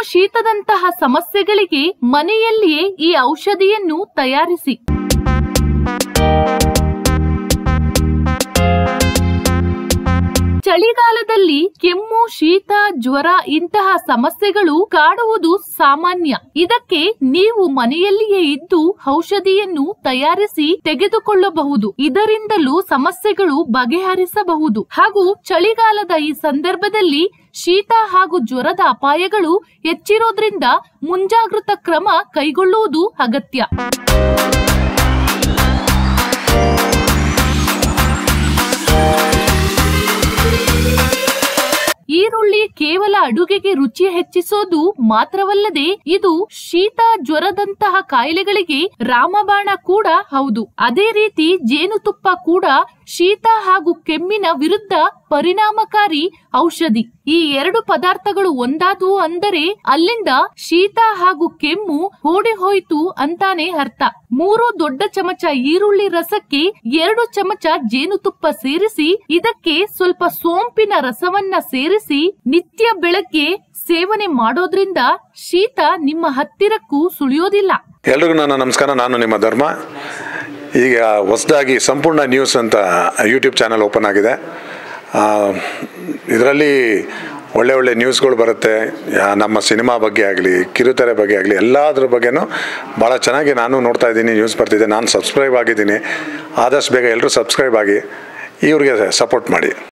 ಶೀತದಂತಹ ಸಮಸ್ಯೆಗಳಿಗೆ ಮನೆಯಲ್ಲಿಯೇ ಈ ಔಷಧಿಯನ್ನು ತಯಾರಿಸಿ ಚಳಿಗಾಲದಲ್ಲಿ ಕೆಮ್ಮು ಶೀತ ಜ್ವರ ಇಂತಹ ಸಮಸ್ಯೆಗಳು ಕಾಡುವುದು ಸಾಮಾನ್ಯ ಇದಕ್ಕೆ ನೀವು ಮನೆಯಲ್ಲಿಯೇ ಇದ್ದು ಔಷಧಿಯನ್ನು ತಯಾರಿಸಿ ತೆಗೆದುಕೊಳ್ಳಬಹುದು ಇದರಿಂದಲೂ ಸಮಸ್ಯೆಗಳು ಬಗೆಹರಿಸಬಹುದು ಹಾಗೂ ಚಳಿಗಾಲದ ಈ ಸಂದರ್ಭದಲ್ಲಿ ಶೀತ ಹಾಗೂ ಜ್ವರದ ಅಪಾಯಗಳು ಹೆಚ್ಚಿರೋದ್ರಿಂದ ಮುಂಜಾಗೃತ ಕ್ರಮ ಕೈಗೊಳ್ಳುವುದು ಅಗತ್ಯ ಈರುಳ್ಳಿ ಕೇವಲ ಅಡುಗೆಗೆ ರುಚಿ ಹೆಚ್ಚಿಸೋದು ಮಾತ್ರವಲ್ಲದೆ ಇದು ಶೀತ ಜ್ವರದಂತಹ ಕಾಯಿಲೆಗಳಿಗೆ ರಾಮಬಾಣ ಕೂಡ ಹೌದು ಅದೇ ರೀತಿ ಜೇನುತುಪ್ಪ ಕೂಡ ಶೀತ ಹಾಗೂ ಕೆಮ್ಮಿನ ವಿರುದ್ಧ ಪರಿಣಾಮಕಾರಿ ಔಷಧಿ ಈ ಎರಡು ಪದಾರ್ಥಗಳು ಒಂದಾದವು ಅಂದರೆ ಅಲ್ಲಿಂದ ಶೀತ ಹಾಗೂ ಕೆಮ್ಮು ಓಡಿ ಹೋಯಿತು ಅಂತಾನೆ ಅರ್ಥ ಮೂರು ದೊಡ್ಡ ಚಮಚ ಈರುಳ್ಳಿ ರಸಕ್ಕೆ ಎರಡು ಚಮಚ ಜೇನುತುಪ್ಪ ಸೇರಿಸಿ ಇದಕ್ಕೆ ಸ್ವಲ್ಪ ಸೋಂಪಿನ ರಸವನ್ನ ಸೇರಿಸಿ ನಿತ್ಯ ಬೆಳಗ್ಗೆ ಸೇವನೆ ಮಾಡೋದ್ರಿಂದ ಶೀತ ನಿಮ್ಮ ಹತ್ತಿರಕ್ಕೂ ಸುಳಿಯೋದಿಲ್ಲ ಎಲ್ರಿಗೂ ನನ್ನ ನಮಸ್ಕಾರ ನಾನು ನಿಮ್ಮ ಧರ್ಮ ಈಗ ಹೊಸದಾಗಿ ಸಂಪೂರ್ಣ ನ್ಯೂಸ್ ಅಂತ ಯೂಟ್ಯೂಬ್ ಚಾನಲ್ ಓಪನ್ ಆಗಿದೆ ಇದರಲ್ಲಿ ಒಳ್ಳೆ ಒಳ್ಳೆ ನ್ಯೂಸ್ಗಳು ಬರುತ್ತೆ ಯಾ- ನಮ್ಮ ಸಿನಿಮಾ ಬಗ್ಗೆ ಆಗಲಿ ಕಿರುತೆರೆ ಬಗ್ಗೆ ಆಗಲಿ ಎಲ್ಲದ್ರ ಬಗ್ಗೆನೂ ಭಾಳ ಚೆನ್ನಾಗಿ ನಾನು ನೋಡ್ತಾ ಇದ್ದೀನಿ ನ್ಯೂಸ್ ಬರ್ತಿದೆ ನಾನು ಸಬ್ಸ್ಕ್ರೈಬ್ ಆಗಿದ್ದೀನಿ ಆದಷ್ಟು ಬೇಗ ಎಲ್ಲರೂ ಸಬ್ಸ್ಕ್ರೈಬ್ ಆಗಿ ಇವ್ರಿಗೆ ಸಪೋರ್ಟ್ ಮಾಡಿ